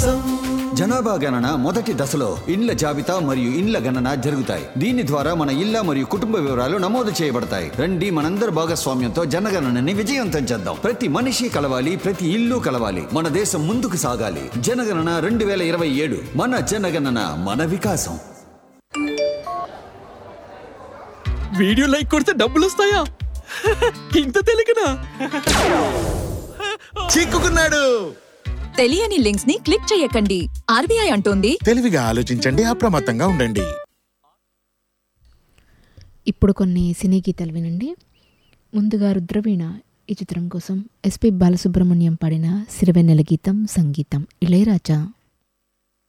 వికాసం జనాభా గణన మొదటి దశలో ఇండ్ల జాబితా మరియు ఇండ్ల గణన జరుగుతాయి దీని ద్వారా మన ఇళ్ల మరియు కుటుంబ వివరాలు నమోదు చేయబడతాయి రండి మనందరి భాగస్వామ్యంతో జనగణనని విజయవంతం చేద్దాం ప్రతి మనిషి కలవాలి ప్రతి ఇల్లు కలవాలి మన దేశం ముందుకు సాగాలి జనగణన రెండు వేల ఇరవై ఏడు మన జనగణన మన వికాసం వీడియో లైక్ కొడితే డబ్బులు వస్తాయా ఇంత తెలియకనా చిక్కుకున్నాడు తెలియని లింక్స్ ని క్లిక్ చేయకండి ఆర్బీఐ అంటోంది తెలివిగా ఆలోచించండి అప్రమత్తంగా ఉండండి ఇప్పుడు కొన్ని సినీ గీతాలు వినండి ముందుగా రుద్రవీణ ఈ చిత్రం కోసం ఎస్పి బాలసుబ్రహ్మణ్యం పాడిన సిరివెన్నెల గీతం సంగీతం ఇళయరాజా